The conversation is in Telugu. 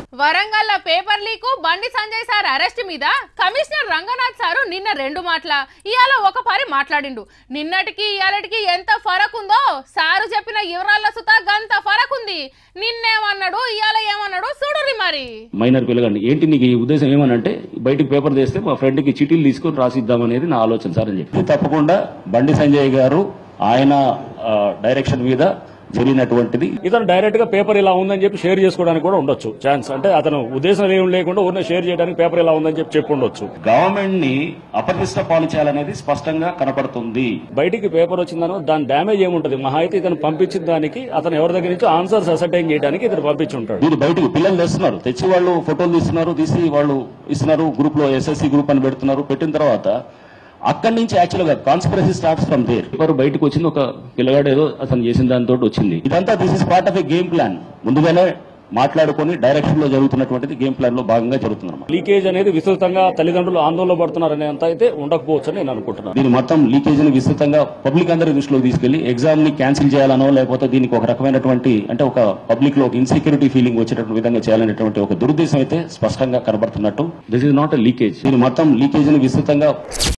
Warangal paper leak Bandi Sanjay sir arrest మీద కమిషనర్ రంగనాథ్ సారు నిన్న రెండు మాటల ఇవాళ ఒక పరి మాట్లాడిండు నిన్నటికి ఇవాళటికి ఎంత ఫరక్ ఉందో సారు చెప్పిన వివరాల సుతా గంత ఫరక్ ఉంది నిన్నేమన్నాడు ఇవాళ ఏమన్నాడు చూడుర్రి మరి మైనర్ పిల్లగాడిని ఏంటి నీకు ఈ ఉద్దేశం ఏమనంటే బయటికి పేపర్ తెస్తే మా ఫ్రెండ్ కి చిటీలు తీసుకొని రాసిద్దాం అనేది నా ఆలోచన సార్ అని చెప్పి తప్పకుండా బండి సంజయ్ గారు ఆయన ఆ, డైరెక్షన్ మీద జరిగినటువంటిది ఇతను డైరెక్ట్ గా పేపర్ ఇలా ఉందని చెప్పి షేర్ చేసుకోవడానికి కూడా ఉండొచ్చు ఛాన్స్ అంటే అతను ఉద్దేశం ఏం లేకుండా ఊరినే షేర్ చేయడానికి పేపర్ ఇలా ఉందని చెప్పి చెప్పి ఉండొచ్చు గవర్నమెంట్ ని అప్రతిష్ట పాలు చేయాలనేది స్పష్టంగా కనపడుతుంది బయటికి పేపర్ వచ్చిందనో దాని డ్యామేజ్ ఏముంటది మహా అయితే ఇతను పంపించిన దానికి అతను ఎవరి దగ్గర నుంచి ఆన్సర్స్ అసర్టైన్ చేయడానికి ఇతను పంపించి ఉంటాడు దీని బయటకు పిల్లలు తెస్తున్నారు తెచ్చి వాళ్ళు ఫోటోలు తీస్తున్నారు తీసి వాళ్ళు ఇస్తున్నారు గ్రూప్ లో ఎస్ఎస్సి గ్రూప్ అని పెడుతున్నారు పెట్టిన తర్వాత అక్కడి నుంచి యాక్చువల్ గా conspiracy starts from there paper బయటకు వచ్చింది ఒక పిల్లగాడు ఏదో అతను చేసిన దాంతో వచ్చింది ఇదంతా this is part of a game plan ముందుగానే మాట్లాడుకొని డైరెక్షన్ లో జరుగుతున్నటువంటిది గేమ్ ప్లాన్ లో భాగంగా జరుగుతుంది లీకేజ్ అనేది విస్తృతంగా తల్లిదండ్రులు ఆందోళన పడుతున్నారనే అంత అయితే ఉండకపోవచ్చు అని నేను అనుకుంటున్నాను దీని మొత్తం లీకేజ్ ని విస్తృతంగా పబ్లిక్ అందరి దృష్టిలోకి తీసుకెళ్లి ఎగ్జామ్ ని క్యాన్సిల్ చేయాలనో లేకపోతే దీనికి ఒక రకమైనటువంటి అంటే ఒక పబ్లిక్ లో ఒక ఇన్సెక్యూరిటీ ఫీలింగ్ వచ్చేటటువంటి విధంగా చేయాలనేటువంటి ఒక దురుద్దేశం అయితే స్పష్టంగా కనబడుతున్నట్టు this is not a leakage దీని మొత్తం లీకేజ్ ని విస్తృతంగా